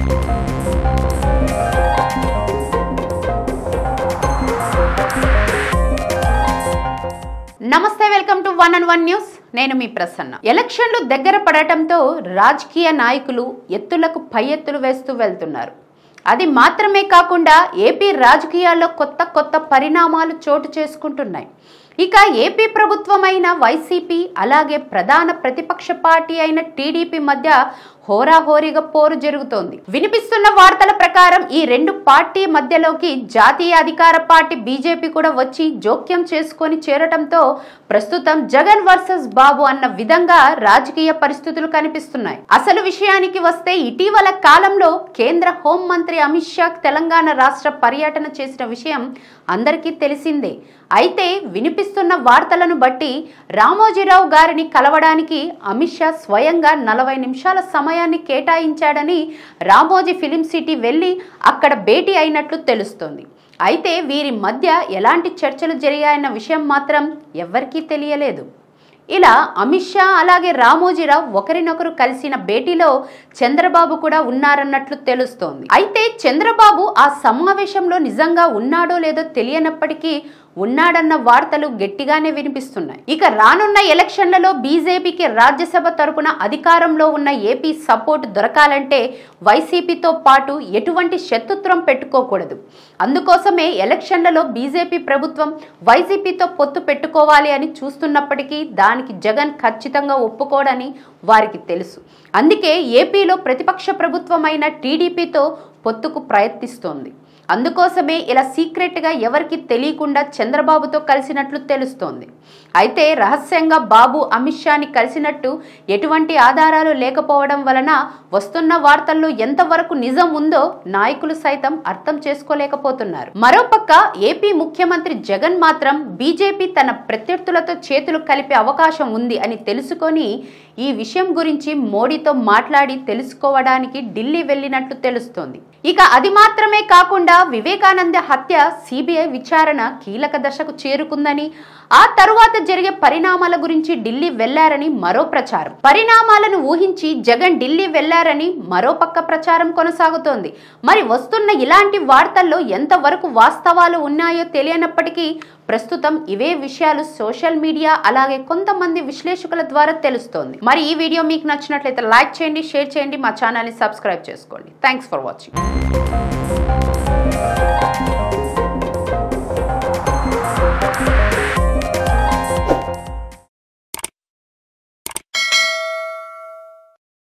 నమస్తే welcome to one and one news నేను మీ ప్రసన్న ఎలక్షన్లు దగ్గర పడటంతో రాజకీయ నాయకులు ఎత్తులకు పై ఎత్తులు వేస్తూ వెళ్తున్నారు అది మాత్రమే కాకుండా ఏపీ రాజకీయాల్లో కొత్త కొత్త పరిణామాలు చోటు చేసుకుంటున్నాయి ఇక ఏపీ ప్రభుత్వమైన వైసీపీ అలాగే ప్రధాన ప్రతిపక్ష పార్టీ అయిన టీడీపీ మధ్య హోరాహోరీగా పోరు జరుగుతోంది వినిపిస్తున్న వార్తల ప్రకారం ఈ రెండు పార్టీ మధ్యలోకి జాతీయ అధికార పార్టీ బీజేపీ కూడా వచ్చి జోక్యం చేసుకొని చేరటంతో ప్రస్తుతం జగన్ వర్సెస్ బాబు అన్న విధంగా రాజకీయ పరిస్థితులు కనిపిస్తున్నాయి అసలు విషయానికి వస్తే ఇటీవల కాలంలో కేంద్ర హోంమంత్రి అమిత్ షా తెలంగాణ రాష్ట్ర పర్యటన చేసిన విషయం అందరికీ తెలిసిందే అయితే వినిపిస్తున్న వార్తలను బట్టి రామోజీరావు గారిని కలవడానికి అమిత్ షా స్వయంగా నలభై నిమిషాల సమయాన్ని కేటాయించాడని రామోజీ ఫిలిం సిటీ వెళ్ళి అక్కడ భేటీ అయినట్లు తెలుస్తోంది అయితే వీరి మధ్య ఎలాంటి చర్చలు జరిగాయన్న విషయం మాత్రం ఎవ్వరికీ తెలియలేదు ఇలా అమిత్ షా అలాగే రామోజీరావు ఒకరినొకరు కలిసిన భేటీలో చంద్రబాబు కూడా ఉన్నారన్నట్లు తెలుస్తోంది అయితే చంద్రబాబు ఆ సమావేశంలో నిజంగా ఉన్నాడో లేదో తెలియనప్పటికీ ఉన్నాడన్న వార్తలు గట్టిగానే వినిపిస్తున్నాయి ఇక రానున్న ఎలక్షన్లలో బీజేపీకి రాజ్యసభ తరపున అధికారంలో ఉన్న ఏపీ సపోర్ట్ దొరకాలంటే వైసీపీతో పాటు ఎటువంటి శత్రుత్వం పెట్టుకోకూడదు అందుకోసమే ఎలక్షన్లలో బీజేపీ ప్రభుత్వం వైసీపీతో పొత్తు పెట్టుకోవాలి అని చూస్తున్నప్పటికీ దానికి జగన్ ఖచ్చితంగా ఒప్పుకోడని వారికి తెలుసు అందుకే ఏపీలో ప్రతిపక్ష ప్రభుత్వమైన టీడీపీతో పొత్తుకు ప్రయత్నిస్తోంది అందుకోసమే ఇలా సీక్రెట్గా ఎవరికి తెలియకుండా చంద్రబాబుతో కలిసినట్లు తెలుస్తోంది అయితే రహస్యంగా బాబు అమిత్ షాని కలిసినట్టు ఎటువంటి ఆధారాలు లేకపోవడం వలన వస్తున్న వార్తల్లో ఎంతవరకు నిజం ఉందో నాయకులు సైతం అర్థం చేసుకోలేకపోతున్నారు మరోపక్క ఏపీ ముఖ్యమంత్రి జగన్ మాత్రం బీజేపీ తన ప్రత్యర్థులతో చేతులు కలిపే అవకాశం ఉంది అని తెలుసుకొని ఈ విషయం గురించి మోడీతో మాట్లాడి తెలుసుకోవడానికి ఢిల్లీ వెళ్ళినట్లు తెలుస్తోంది ఇక అది మాత్రమే కాకుండా వివేకానంద హత్య సిబిఐ విచారణ కీలక దశకు చేరుకుందని ఆ తరువాత జరిగే పరిణామాల గురించి ఢిల్లీ వెళ్లారని మరో ప్రచారం పరిణామాలను ఊహించి జగన్ ఢిల్లీ వెళ్లారని మరో పక్క ప్రచారం కొనసాగుతోంది మరి వస్తున్న ఇలాంటి వార్తల్లో ఎంతవరకు వాస్తవాలు ఉన్నాయో తెలియనప్పటికీ ప్రస్తుతం ఇవే విషయాలు సోషల్ మీడియా అలాగే కొంతమంది విశ్లేషకుల ద్వారా తెలుస్తోంది మరి ఈ వీడియో మీకు నచ్చినట్లయితే లైక్ చేయండి షేర్ చేయండి మా ఛానల్ని సబ్స్క్రైబ్ చేసుకోండి థ్యాంక్స్ ఫర్ వాచింగ్